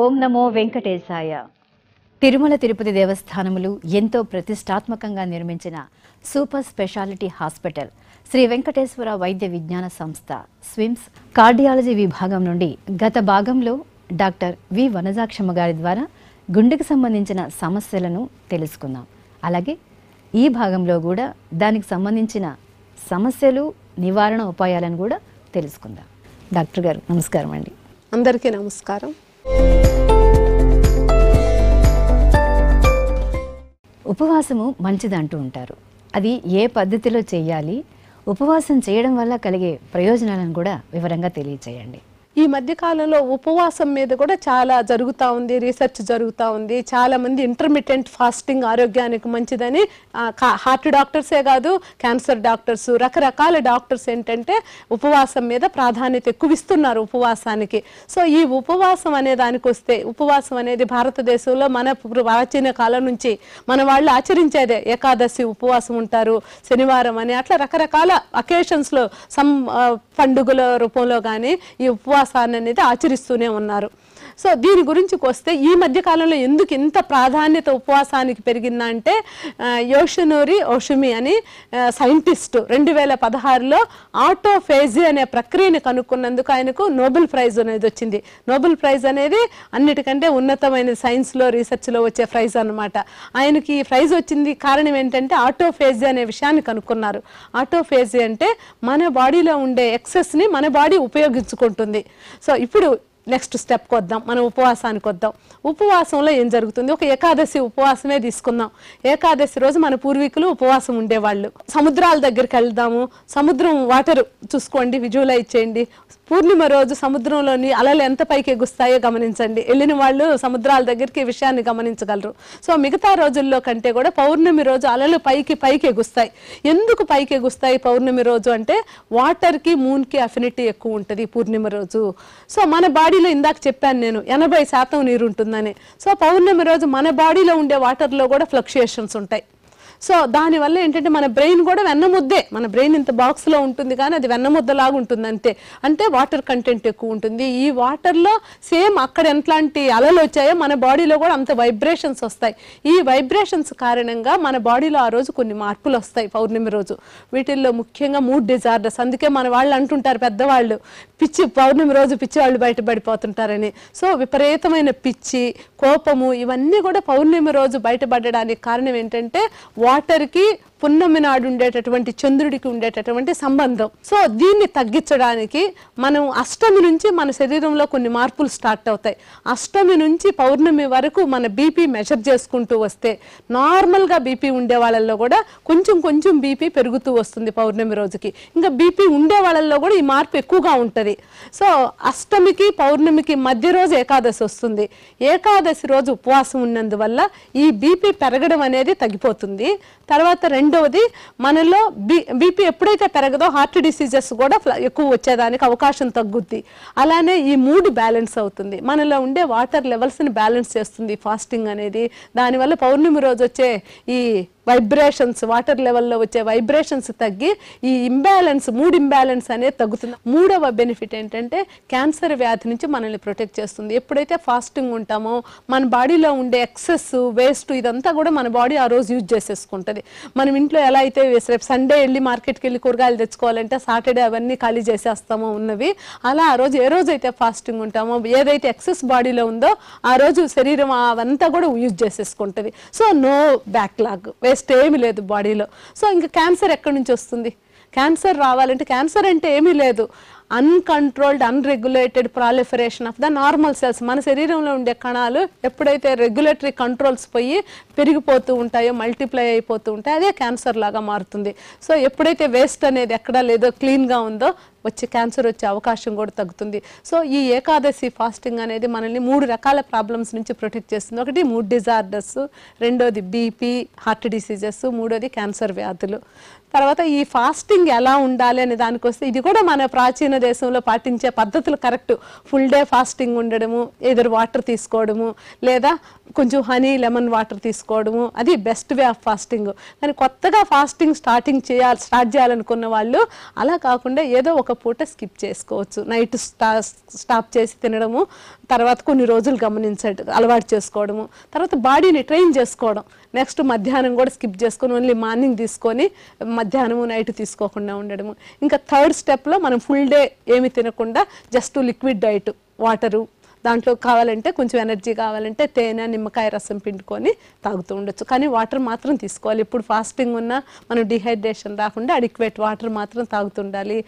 ఓం నమో వెంకటేశాయ తిరుమల తిరుపతి దేవస్థానములు ఎంతో ప్రతిష్టాత్మకంగా నిర్మించిన super speciality hospital Sri Venkateswara వైద్య విజ్ఞాన సంస్థ స్విమ్స్ కార్డియాలజీ విభాగం నుండి గత భాగంలో డాక్టర్ వి వనజాక్షమ్మ గారి ద్వారా గుండెకు సంబంధించిన సమస్యలను తెలుసుకుందాం అలాగే ఈ భాగంలో కూడా దానికి సంబంధించిన సమస్యలు నివారణ ఉపాయాలను కూడా తెలుసుకుందాం డాక్టర్ గారు నమస్కారం అండి అందరికీ నమస్కారం ఉపవాసము మంచిది అంటూ ఉంటారు అది ఏ పద్ధతిలో చేయాలి ఉపవాసం చేయడం వల్ల కలిగే ప్రయోజనాలను కూడా వివరంగా తెలియచేయండి ఈ మధ్య కాలంలో ఉపవాసం మీద కూడా చాలా జరుగుతూ ఉంది రీసెర్చ్ జరుగుతూ ఉంది చాలా మంది ఇంటర్మీడియట్ ఫాస్టింగ్ ఆరోగ్యానికి మంచిదని ఆ, కా- హార్ట్ డాక్టర్సే కాదు క్యాన్సర్ డాక్టర్స్ రకరకాల డాక్టర్స్ ఏంటంటే ఉపవాసం మీద ప్రాధాన్యత ఎక్కువ ఇస్తున్నారు ఉపవాసానికి సో ఈ ఉపవాసం అనే దానికి వస్తే ఉపవాసం అనేది భారతదేశంలో మన ప్ర- ప్రాచీన కాలం నుంచి మన వాళ్ళు ఆచరించేదే ఏకాదశి ఉపవాసం ఉంటారు శనివారం అని అట్లా రకరకాల అకేషన్స్లో సమ్ ఆ, పండుగల రూపంలో కానీ ఈ ఉపవాసాన్ని అనేది ఆచరిస్తూనే ఉన్నారు సో దీని గురించి వస్తే ఈ మధ్య కాలంలో ఎందుకు ఇంత ప్రాధాన్యత ఉపవాసానికి పెరిగిందా అంటే ఆ, యోషినోరి ఓషుమి అని ఆ, సైంటిస్ట్ రెండు వేల పదహారులో ఆటోఫేజీ అనే ప్రక్రియని కనుక్కున్నందుకు ఆయనకు నోబెల్ ప్రైజ్ అనేది వచ్చింది నోబెల్ ప్రైజ్ అనేది అన్నిటికంటే ఉన్నతమైన సైన్స్లో రీసెర్చ్లో వచ్చే ప్రైజ్ అన్నమాట ఆయనకి ఈ ప్రైజ్ వచ్చింది కారణం ఏంటంటే ఆటోఫేజీ అనే విషయాన్ని కనుక్కున్నారు ఆటోఫేజీ అంటే మన బాడీలో ఉండే ఎక్సెస్ని మన బాడీ ఉపయోగించుకుంటుంది సో ఇప్పుడు నెక్స్ట్ స్టెప్కి వద్దాం మనం ఉపవాసానికి వద్దాం ఉపవాసంలో ఏం జరుగుతుంది ఒక ఏకాదశి ఉపవాసమే తీసుకుందాం ఏకాదశి రోజు మన పూర్వీకులు ఉపవాసం ఉండేవాళ్ళు సముద్రాల దగ్గరికి వెళ్దాము సముద్రం వాటర్ చూసుకోండి విజువలైజ్ చేయండి పూర్ణిమ రోజు సముద్రంలోని అలలు ఎంత పైకి ఎగుస్తాయో గమనించండి వెళ్ళిన వాళ్ళు సముద్రాల దగ్గరికి ఈ విషయాన్ని గమనించగలరు సో మిగతా రోజుల్లో కంటే కూడా పౌర్ణమి రోజు అలలు పైకి పైకి ఎగుస్తాయి ఎందుకు పైకి ఎగుస్తాయి పౌర్ణమి రోజు అంటే వాటర్కి మూన్కి అఫినిటీ ఎక్కువ ఉంటుంది పూర్ణిమ రోజు సో మన బాడీలో ఇందాక చెప్పాను నేను ఎనభై శాతం నీరు ఉంటుందని సో పౌర్ణమి రోజు మన బాడీలో ఉండే వాటర్లో కూడా ఫ్లక్చుయేషన్స్ ఉంటాయి సో దానివల్ల ఏంటంటే మన బ్రెయిన్ కూడా వెన్నముద్దే మన బ్రెయిన్ ఇంత బాక్స్లో ఉంటుంది కానీ అది వెన్నముద్దలాగా ఉంటుంది అంతే అంటే వాటర్ కంటెంట్ ఎక్కువ ఉంటుంది ఈ వాటర్లో సేమ్ అక్కడ ఎట్లాంటి అలలు వచ్చాయో మన బాడీలో కూడా అంత వైబ్రేషన్స్ వస్తాయి ఈ వైబ్రేషన్స్ కారణంగా మన బాడీలో ఆ రోజు కొన్ని మార్పులు వస్తాయి పౌర్ణమి రోజు వీటిల్లో ముఖ్యంగా మూడ్ డిజార్డర్స్ అందుకే మన వాళ్ళు అంటుంటారు పెద్దవాళ్ళు పిచ్చి పౌర్ణమి రోజు పిచ్చి వాళ్ళు బయటపడిపోతుంటారని సో విపరీతమైన పిచ్చి కోపము ఇవన్నీ కూడా పౌర్ణమి రోజు బయటపడడానికి కారణం ఏంటంటే వాటర్కి పున్నమి నాడు ఉండేటటువంటి చంద్రుడికి ఉండేటటువంటి సంబంధం సో దీన్ని తగ్గించడానికి మనం అష్టమి నుంచి మన శరీరంలో కొన్ని మార్పులు స్టార్ట్ అవుతాయి అష్టమి నుంచి పౌర్ణమి వరకు మన బీపీ మెజర్ చేసుకుంటూ వస్తే నార్మల్గా బీపీ ఉండే వాళ్ళల్లో కూడా కొంచెం కొంచెం బీపీ పెరుగుతూ వస్తుంది పౌర్ణమి రోజుకి ఇంకా బీపీ ఉండే వాళ్ళల్లో కూడా ఈ మార్పు ఎక్కువగా ఉంటుంది సో అష్టమికి పౌర్ణమికి మధ్య రోజు ఏకాదశి వస్తుంది ఏకాదశి రోజు ఉపవాసం ఉన్నందువల్ల ఈ బీపీ పెరగడం అనేది తగ్గిపోతుంది తర్వాత రెండవది మనలో బీ బీపీ ఎప్పుడైతే పెరగదో హార్ట్ డిసీజెస్ కూడా ఫ్ల- ఎక్కువ వచ్చేదానికి అవకాశం తగ్గుద్ది అలానే ఈ మూడ్ బ్యాలెన్స్ అవుతుంది మనలో ఉండే వాటర్ లెవెల్స్ని బ్యాలెన్స్ చేస్తుంది ఫాస్టింగ్ అనేది దానివల్ల పౌర్ణమి రోజు వచ్చే ఈ వైబ్రేషన్స్ వాటర్ లెవెల్లో వచ్చే వైబ్రేషన్స్ తగ్గి ఈ ఇంబ్యాలెన్స్ మూడ్ ఇంబ్యాలెన్స్ అనేది తగ్గుతుంది మూడవ బెనిఫిట్ ఏంటంటే క్యాన్సర్ వ్యాధి నుంచి మనల్ని ప్రొటెక్ట్ చేస్తుంది ఎప్పుడైతే ఫాస్టింగ్ ఉంటామో మన బాడీలో ఉండే ఎక్సెస్ వేస్ట్ ఇదంతా కూడా మన బాడీ ఆ రోజు యూజ్ చేసేసుకుంటుంది మనం ఇంట్లో ఎలా అయితే రేపు సండే వెళ్ళి మార్కెట్కి వెళ్ళి కూరగాయలు తెచ్చుకోవాలంటే సాటర్డే అవన్నీ ఖాళీ చేసేస్తామో ఉన్నవి అలా ఆ రోజు ఏ రోజు అయితే ఫాస్టింగ్ ఉంటామో ఏదైతే ఎక్సెస్ బాడీలో ఉందో ఆ రోజు శరీరం అవంతా కూడా యూజ్ చేసేసుకుంటుంది సో నో బ్యాక్లాగ్ వేస్ట్ ఏమీ లేదు బాడీలో సో ఇంకా క్యాన్సర్ ఎక్కడి నుంచి వస్తుంది క్యాన్సర్ రావాలంటే క్యాన్సర్ అంటే ఏమీ లేదు uncontrolled unregulated proliferation of the normal cells మన శరీరంలో ఉండే కణాలు ఎప్పుడైతే రెగ్యులేటరీ కంట్రోల్స్ పోయి పెరిగిపోతూ ఉంటాయో మల్టిప్లై అయిపోతూ ఉంటాయో అదే క్యాన్సర్ లాగా మారుతుంది సో ఎప్పుడైతే వేస్ట్ అనేది ఎక్కడా లేదో క్లీన్గా ఉందో వచ్చే క్యాన్సర్ వచ్చే అవకాశం కూడా తగ్గుతుంది సో ఈ ఏకాదశి ఫాస్టింగ్ అనేది మనల్ని మూడు రకాల ప్రాబ్లమ్స్ నుంచి ప్రొటెక్ట్ చేస్తుంది ఒకటి మూడ్ డిజార్డర్స్ రెండోది బీపీ హార్ట్ డిసీజెస్ మూడోది క్యాన్సర్ వ్యాధులు తర్వాత ఈ ఫాస్టింగ్ ఎలా ఉండాలి అనే దానికి వస్తే ఇది కూడా మన ప్రాచీన దేశంలో పాటించే పద్ధతులు కరెక్ట్ ఫుల్ డే ఫాస్టింగ్ ఉండడము ఎదురు వాటర్ తీసుకోవడము లేదా కొంచెం హనీ లెమన్ వాటర్ తీసుకోవడము అది బెస్ట్ వే ఆఫ్ ఫాస్టింగ్ కానీ కొత్తగా ఫాస్టింగ్ స్టార్టింగ్ చేయాలి స్టార్ట్ చేయాలనుకున్న వాళ్ళు అలా కాకుండా ఏదో ఒక ఒక పూట స్కిప్ చేసుకోవచ్చు నైట్ స్టా స్టాప్ చేసి తినడము తర్వాత కొన్ని రోజులు గమనించడం అలవాటు చేసుకోవడము తర్వాత బాడీని ట్రైన్ చేసుకోవడం నెక్స్ట్ మధ్యాహ్నం కూడా స్కిప్ చేసుకొని ఓన్లీ మార్నింగ్ తీసుకొని మధ్యాహ్నము నైట్ తీసుకోకుండా ఉండడము ఇంకా థర్డ్ స్టెప్లో మనం ఫుల్ డే ఏమి తినకుండా జస్ట్ లిక్విడ్ డైట్ వాటరు దాంట్లో కావాలంటే కొంచెం ఎనర్జీ కావాలంటే తేనె నిమ్మకాయ రసం పిండుకొని తాగుతూ ఉండొచ్చు కానీ వాటర్ మాత్రం తీసుకోవాలి ఇప్పుడు ఫాస్టింగ్ ఉన్నా మనం డిహైడ్రేషన్ రాకుండా అడిక్వేట్ వాటర్ మాత్రం తాగుతుండాలి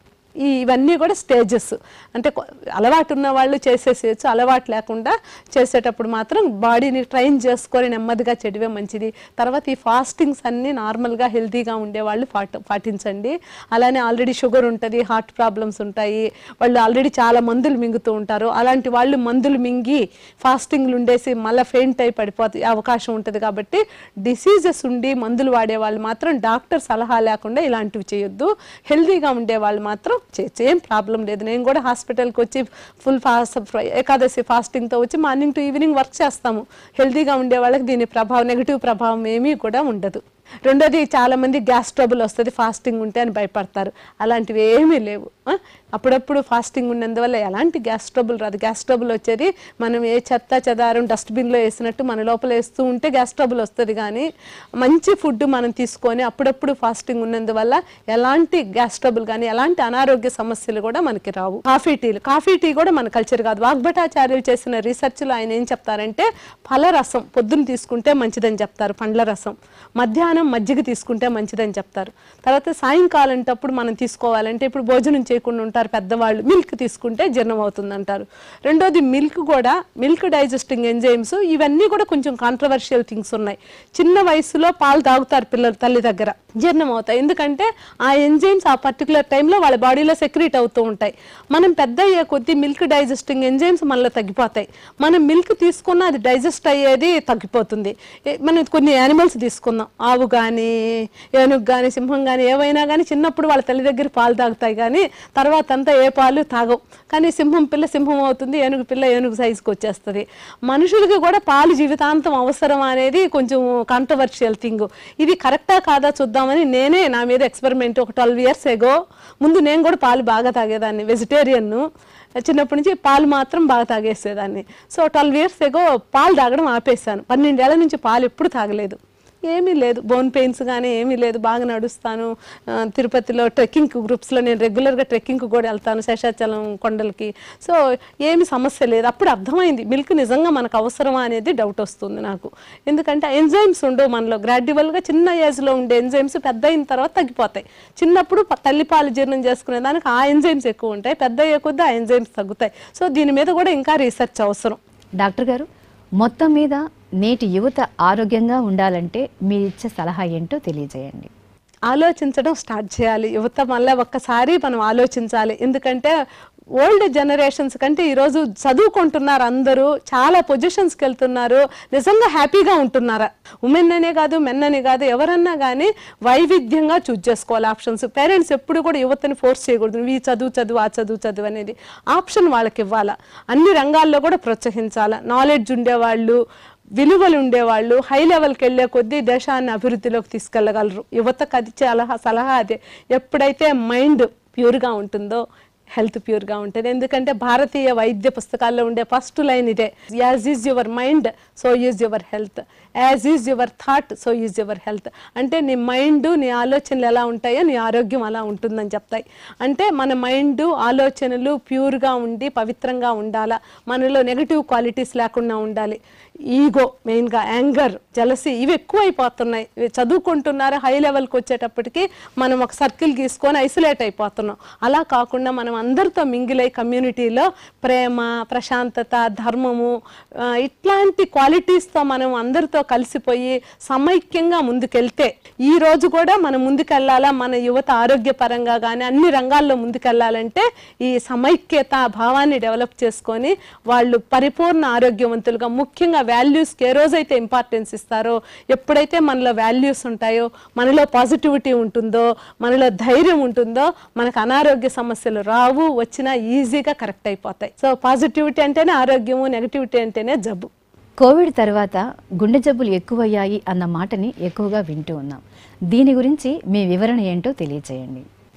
ఈ ఇవన్నీ కూడా స్టేజెస్ అంటే కొ- అలవాటు ఉన్న వాళ్ళు చేసేసేయచ్చు అలవాటు లేకుండా చేసేటప్పుడు మాత్రం బాడీని ట్రైన్ చేసుకొని నెమ్మదిగా చెడివే మంచిది తర్వాత ఈ ఫాస్టింగ్స్ అన్నీ నార్మల్గా హెల్తీగా ఉండేవాళ్ళు పాట పాటించండి అలానే ఆల్రెడీ షుగర్ ఉంటుంది హార్ట్ ప్రాబ్లమ్స్ ఉంటాయి వాళ్ళు ఆల్రెడీ చాలా మందులు మింగుతూ ఉంటారు అలాంటి వాళ్ళు మందులు మింగి ఫాస్టింగ్లు ఉండేసి మళ్ళీ ఫెయింట్ అయి పడిపోతే అవకాశం ఉంటుంది కాబట్టి డిసీజెస్ ఉండి మందులు వాడే వాళ్ళు మాత్రం డాక్టర్ సలహా లేకుండా ఇలాంటివి చేయొద్దు హెల్తీగా ఉండే వాళ్ళు మాత్రం చేయొచ్చు ఏం ప్రాబ్లం లేదు నేను కూడా హాస్పిటల్కి వచ్చి ఫుల్ ఫాస్ట్ ఏకాదశి ఫాస్టింగ్తో వచ్చి మార్నింగ్ టు ఈవినింగ్ వర్క్ చేస్తాము హెల్తీగా ఉండే వాళ్ళకి దీని ప్రభావం నెగిటివ్ ప్రభావం ఏమీ కూడా ఉండదు రెండోది చాలా మంది గ్యాస్ ట్రబుల్ వస్తుంది ఫాస్టింగ్ ఉంటే అని భయపడతారు అలాంటివి ఏమీ లేవు ఆ? అప్పుడప్పుడు ఫాస్టింగ్ ఉన్నందువల్ల ఎలాంటి గ్యాస్ ట్రబుల్ రాదు గ్యాస్ ట్రబుల్ వచ్చేది మనం ఏ చెత్త చెదారం డస్ట్బిన్లో వేసినట్టు మన లోపల వేస్తూ ఉంటే గ్యాస్ ట్రబుల్ వస్తుంది కానీ మంచి ఫుడ్ మనం తీసుకొని అప్పుడప్పుడు ఫాస్టింగ్ ఉన్నందువల్ల ఎలాంటి గ్యాస్ ట్రబుల్ కానీ ఎలాంటి అనారోగ్య సమస్యలు కూడా మనకి రావు కాఫీ టీలు కాఫీ టీ కూడా మన కల్చర్ కాదు వాగ్భటాచార్యులు చేసిన రీసెర్చ్లో ఆయన ఏం చెప్తారంటే ఫలరసం పొద్దున్న తీసుకుంటే మంచిదని చెప్తారు పండ్ల రసం మధ్యాహ్నం మజ్జిగ తీసుకుంటే మంచిదని చెప్తారు తర్వాత సాయంకాలం టప్పుడు మనం తీసుకోవాలంటే ఇప్పుడు భోజనం చేయకుండా ఉంటారు పెద్దవాళ్ళు మిల్క్ తీసుకుంటే జీర్ణం అవుతుంది అంటారు రెండోది మిల్క్ కూడా మిల్క్ డైజెస్టింగ్ ఎంజైమ్స్ ఇవన్నీ కూడా కొంచెం కాంట్రవర్షియల్ థింగ్స్ ఉన్నాయి చిన్న వయసులో పాలు తాగుతారు పిల్లలు తల్లి దగ్గర జీర్ణం అవుతాయి ఎందుకంటే ఆ ఎంజైమ్స్ ఆ పర్టికులర్ టైంలో వాళ్ళ బాడీలో సెక్రీట్ అవుతూ ఉంటాయి మనం పెద్ద అయ్యే కొద్దీ మిల్క్ డైజెస్టింగ్ ఎంజైమ్స్ మనలో తగ్గిపోతాయి మనం మిల్క్ తీసుకున్న అది డైజెస్ట్ అయ్యేది తగ్గిపోతుంది ఏ- మనం కొన్ని యానిమల్స్ తీసుకుందాం ఆవు కానీ ఏనుగు కానీ సింహం కానీ ఏవైనా కానీ చిన్నప్పుడు వాళ్ళ తల్లి దగ్గర పాలు తాగుతాయి కానీ తర్వాత అంతా ఏ పాలు తాగవు కానీ సింహం పిల్ల సింహం అవుతుంది ఏనుగు పిల్ల ఏనుగు సైజుకి వచ్చేస్తుంది మనుషులకి కూడా పాలు జీవితాంతం అవసరం అనేది కొంచెం కాంట్రవర్షియల్ థింగ్ ఇది కరెక్టా కాదా చూద్దామని నేనే నా మీద ఎక్స్పెరిమెంట్ ఒక ట్వెల్వ్ ఇయర్స్ ఎగో ముందు నేను కూడా పాలు బాగా తాగేదాన్ని వెజిటేరియన్ చిన్నప్పటి నుంచి పాలు మాత్రం బాగా తాగేసేదాన్ని సో ట్వెల్వ్ ఇయర్స్ ఎగో పాలు తాగడం ఆపేసాను పన్నెండేళ్ల నుంచి పాలు ఎప్పుడు తాగలేదు ఏమీ లేదు బోన్ పెయిన్స్ కానీ ఏమీ లేదు బాగా నడుస్తాను ఆ, తిరుపతిలో ట్రెక్కింగ్ గ్రూప్స్లో నేను రెగ్యులర్గా ట్రెక్కింగ్కి కూడా వెళ్తాను శేషాచలం కొండలకి సో ఏమి సమస్య లేదు అప్పుడు అర్థమైంది మిల్క్ నిజంగా మనకు అవసరమా అనేది డౌట్ వస్తుంది నాకు ఎందుకంటే ఎంజైమ్స్ ఉండవు మనలో గ్రాడ్యువల్గా చిన్న ఏజ్లో ఉండే ఎంజైమ్స్ పెద్ద అయిన తర్వాత తగ్గిపోతాయి చిన్నప్పుడు ప- తల్లిపాలు జీర్ణం చేసుకునే దానికి ఆ ఎంజైమ్స్ ఎక్కువ ఉంటాయి పెద్ద అయ్యే కొద్దీ ఆ ఎంజైమ్స్ తగ్గుతాయి సో దీని మీద కూడా ఇంకా రీసెర్చ్ అవసరం డాక్టర్ గారు మొత్తం మీద నేటి యువత ఆరోగ్యంగా ఉండాలంటే మీరు ఇచ్చే సలహా ఏంటో తెలియజేయండి ఆలోచించడం స్టార్ట్ చేయాలి యువత మళ్ళీ ఒక్కసారి మనం ఆలోచించాలి ఎందుకంటే ఓల్డ్ జనరేషన్స్ కంటే ఈరోజు చదువుకుంటున్నారు అందరూ చాలా పొజిషన్స్కి వెళ్తున్నారు నిజంగా హ్యాపీగా ఉంటున్నారా ఉమెన్ అనే కాదు మెన్ అనే కాదు ఎవరన్నా కానీ వైవిధ్యంగా చూజ్ చేసుకోవాలి ఆప్షన్స్ పేరెంట్స్ ఎప్పుడు కూడా యువతని ఫోర్స్ చేయకూడదు నువ్వు ఈ చదువు చదువు ఆ చదువు చదువు అనేది ఆప్షన్ వాళ్ళకి ఇవ్వాలా అన్ని రంగాల్లో కూడా ప్రోత్సహించాలా నాలెడ్జ్ ఉండేవాళ్ళు విలువలు ఉండేవాళ్ళు హై లెవెల్కి వెళ్ళే కొద్దీ దేశాన్ని అభివృద్ధిలోకి తీసుకెళ్ళగలరు యువతకు అది చాలా సలహా అదే ఎప్పుడైతే మైండ్ ప్యూర్గా ఉంటుందో హెల్త్ ప్యూర్గా ఉంటుంది ఎందుకంటే భారతీయ వైద్య పుస్తకాల్లో ఉండే ఫస్ట్ లైన్ ఇదే as is your mind so is your health as is your thought so is your health అంటే నీ మైండ్ నీ ఆలోచనలు ఎలా ఉంటాయో నీ ఆరోగ్యం అలా ఉంటుందని చెప్తాయి అంటే మన మైండ్ ఆలోచనలు ప్యూర్గా ఉండి పవిత్రంగా ఉండాలా మనలో నెగటివ్ క్వాలిటీస్ లేకుండా ఉండాలి ఈగో మెయిన్గా యాంగర్ జలసి ఇవి ఎక్కువ అయిపోతున్నాయి ఇవి చదువుకుంటున్నారు హై లెవెల్కి వచ్చేటప్పటికి మనం ఒక సర్కిల్ గీసుకొని ఐసోలేట్ అయిపోతున్నాం అలా కాకుండా మనం అందరితో మింగిలై కమ్యూనిటీలో ప్రేమ ప్రశాంతత ధర్మము ఆ, ఇట్లాంటి క్వాలిటీస్తో మనం అందరితో కలిసిపోయి సమైక్యంగా ముందుకెళ్తే ఈ రోజు కూడా మనం ముందుకెళ్ళాలా మన యువత ఆరోగ్యపరంగా కానీ అన్ని రంగాల్లో ముందుకెళ్ళాలంటే ఈ సమైక్యత భావాన్ని డెవలప్ చేసుకొని వాళ్ళు పరిపూర్ణ ఆరోగ్యవంతులుగా ముఖ్యంగా వాల్యూస్కి ఏ రోజైతే ఇంపార్టెన్స్ ఇస్తారో ఎప్పుడైతే మనలో వాల్యూస్ ఉంటాయో మనలో పాజిటివిటీ ఉంటుందో మనలో ధైర్యం ఉంటుందో మనకు అనారోగ్య సమస్యలు రావు వచ్చినా ఈజీగా కరెక్ట్ అయిపోతాయి సో పాజిటివిటీ అంటేనే ఆరోగ్యము నెగటివిటీ అంటేనే జబ్బు కోవిడ్ తర్వాత గుండె జబ్బులు ఎక్కువయ్యాయి అన్న మాటని ఎక్కువగా వింటూ ఉన్నాం దీని గురించి మీ వివరణ ఏంటో తెలియజేయండి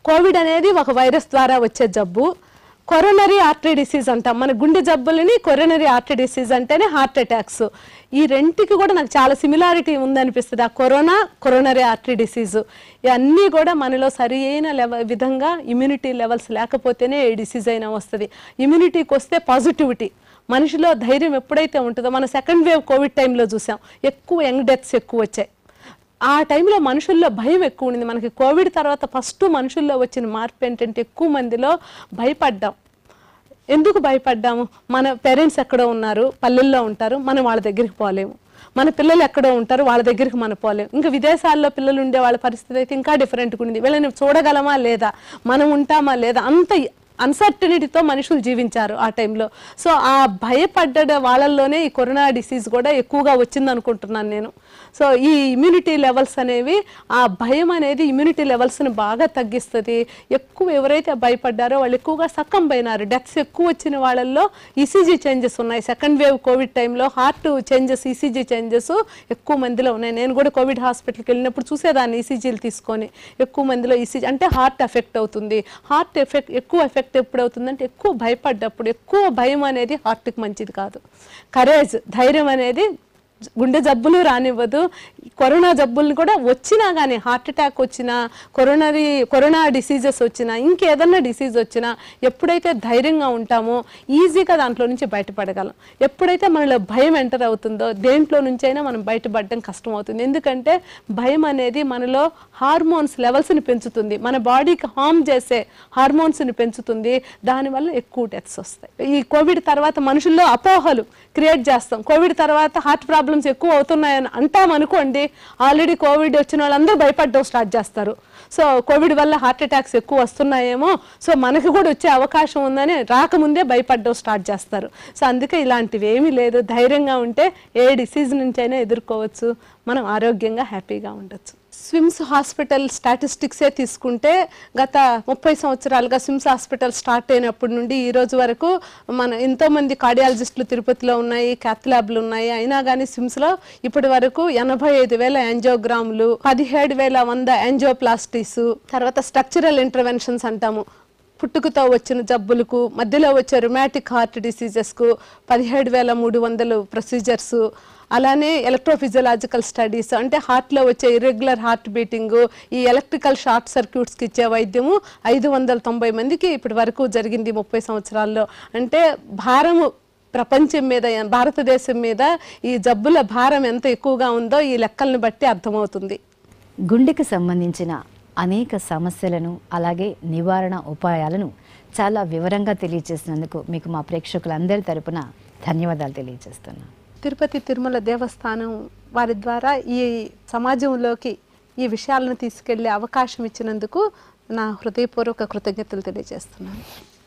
కోవిడ్ అనేది ఒక వైరస్ ద్వారా వచ్చే జబ్బు కొరోనరీ ఆర్టరీ డిసీజ్ అంటాం మన గుండె జబ్బులని కొరోనరీ ఆర్టరీ డిసీజ్ అంటేనే హార్ట్ అటాక్స్ ఈ రెంటికి కూడా నాకు చాలా సిమిలారిటీ ఉందనిపిస్తుంది ఆ కరోనా కొరోనరీ ఆర్టరీ డిసీజ్ ఇవన్నీ కూడా మనలో సరి అయిన లెవ విధంగా ఇమ్యూనిటీ లెవెల్స్ లేకపోతేనే ఏ డిసీజ్ అయినా వస్తుంది ఇమ్యూనిటీకి వస్తే పాజిటివిటీ మనిషిలో ధైర్యం ఎప్పుడైతే ఉంటుందో మన సెకండ్ వేవ్ కోవిడ్ టైంలో చూసాం ఎక్కువ యంగ్ డెత్స్ ఎక్కువ వచ్చాయి ఆ టైంలో మనుషుల్లో భయం ఎక్కువ ఉండింది మనకి కోవిడ్ తర్వాత ఫస్ట్ మనుషుల్లో వచ్చిన మార్పు ఏంటంటే ఎక్కువ మందిలో భయపడ్డాం ఎందుకు భయపడ్డాము మన పేరెంట్స్ ఎక్కడో ఉన్నారు పల్లెల్లో ఉంటారు మనం వాళ్ళ దగ్గరికి పోలేము మన పిల్లలు ఎక్కడో ఉంటారు వాళ్ళ దగ్గరికి మనం పోలేము ఇంకా విదేశాల్లో పిల్లలు ఉండే వాళ్ళ పరిస్థితి అయితే ఇంకా డిఫరెంట్గా ఉంది వీళ్ళని చూడగలమా లేదా మనం ఉంటామా లేదా అంత అన్సర్టనిటీతో మనుషులు జీవించారు ఆ టైంలో సో ఆ భయపడ్డ వాళ్ళల్లోనే ఈ కరోనా డిసీజ్ కూడా ఎక్కువగా వచ్చింది అనుకుంటున్నాను నేను సో ఈ ఇమ్యూనిటీ లెవెల్స్ అనేవి ఆ భయం అనేది ఇమ్యూనిటీ లెవెల్స్ని బాగా తగ్గిస్తుంది ఎక్కువ ఎవరైతే భయపడ్డారో వాళ్ళు ఎక్కువగా సక్కం పోయినారు డెత్స్ ఎక్కువ వచ్చిన వాళ్ళల్లో ఈసీజీ చేంజెస్ ఉన్నాయి సెకండ్ వేవ్ కోవిడ్ టైంలో హార్ట్ చేంజెస్ ఈసీజీ చేంజెస్ ఎక్కువ మందిలో ఉన్నాయి నేను కూడా కోవిడ్ హాస్పిటల్కి వెళ్ళినప్పుడు చూసేదాన్ని ఈసీజీలు తీసుకొని ఎక్కువ మందిలో ఈసీజీ అంటే హార్ట్ ఎఫెక్ట్ అవుతుంది హార్ట్ ఎఫెక్ట్ ఎక్కువ ఎఫెక్ట్ ఎప్పుడు అవుతుందంటే ఎక్కువ భయపడ్డప్పుడు ఎక్కువ భయం అనేది హార్ట్కి మంచిది కాదు కరేజ్ ధైర్యం అనేది గుండె జబ్బులు రానివ్వదు కరోనా జబ్బుల్ని కూడా వచ్చినా కానీ హార్ట్ అటాక్ వచ్చినా కరోనరీ కరోనా డిసీజెస్ వచ్చినా ఇంకేదన్నా డిసీజ్ వచ్చినా ఎప్పుడైతే ధైర్యంగా ఉంటామో ఈజీగా దాంట్లో నుంచి బయటపడగలం ఎప్పుడైతే మనలో భయం ఎంటర్ అవుతుందో దేంట్లో నుంచైనా మనం బయటపడడం కష్టం అవుతుంది ఎందుకంటే భయం అనేది మనలో హార్మోన్స్ లెవెల్స్ని పెంచుతుంది మన బాడీకి హార్మ్ చేసే హార్మోన్స్ని పెంచుతుంది దానివల్ల ఎక్కువ డెత్స్ వస్తాయి ఈ కోవిడ్ తర్వాత మనుషుల్లో అపోహలు క్రియేట్ చేస్తాం కోవిడ్ తర్వాత హార్ట్ ప్రాబ్లమ్స్ ఎక్కువ అవుతున్నాయని అంటాం అనుకోండి ఆల్రెడీ కోవిడ్ వచ్చిన వాళ్ళందరూ భయపడడం స్టార్ట్ చేస్తారు సో కోవిడ్ వల్ల హార్ట్ అటాక్స్ ఎక్కువ వస్తున్నాయేమో సో మనకి కూడా వచ్చే అవకాశం ఉందని రాకముందే భయపడడం స్టార్ట్ చేస్తారు సో అందుకే ఇలాంటివి ఏమీ లేదు ధైర్యంగా ఉంటే ఏ డిసీజ్ నుంచి అయినా ఎదుర్కోవచ్చు మనం ఆరోగ్యంగా హ్యాపీగా ఉండొచ్చు స్విమ్స్ హాస్పిటల్ స్టాటిస్టిక్సే తీసుకుంటే గత ముప్పై సంవత్సరాలుగా స్విమ్స్ హాస్పిటల్ స్టార్ట్ అయినప్పటి నుండి ఈ రోజు వరకు మన ఎంతోమంది కార్డియాలజిస్టులు తిరుపతిలో ఉన్నాయి క్యాత్ ల్యాబ్లు ఉన్నాయి అయినా కానీ స్విమ్స్లో ఇప్పటి వరకు ఎనభై ఐదు వేల యాంజియోగ్రాములు పదిహేడు వేల వంద యాంజియోప్లాస్టీస్ తర్వాత స్ట్రక్చరల్ ఇంటర్వెన్షన్స్ అంటాము పుట్టుకతో వచ్చిన జబ్బులకు మధ్యలో వచ్చే రుమాటిక్ హార్ట్ డిసీజెస్కు పదిహేడు వేల మూడు వందలు ప్రొసీజర్స్ అలానే ఎలక్ట్రోఫిజియలాజికల్ స్టడీస్ అంటే హార్ట్లో వచ్చే ఇర్రెగ్యులర్ హార్ట్ బీటింగ్ ఈ ఎలక్ట్రికల్ షార్ట్ సర్క్యూట్స్కి ఇచ్చే వైద్యము ఐదు వందల తొంభై మందికి ఇప్పటి వరకు జరిగింది ముప్పై సంవత్సరాల్లో అంటే భారము ప్రపంచం మీద భారతదేశం మీద ఈ జబ్బుల భారం ఎంత ఎక్కువగా ఉందో ఈ లెక్కలను బట్టి అర్థమవుతుంది గుండెకు సంబంధించిన అనేక సమస్యలను అలాగే నివారణ ఉపాయాలను చాలా వివరంగా తెలియజేసినందుకు మీకు మా ప్రేక్షకులందరి తరపున ధన్యవాదాలు తెలియజేస్తున్నాను తిరుపతి తిరుమల దేవస్థానం వారి ద్వారా ఈ సమాజంలోకి ఈ విషయాలను తీసుకెళ్లే అవకాశం ఇచ్చినందుకు నా హృదయపూర్వక కృతజ్ఞతలు తెలియజేస్తున్నాను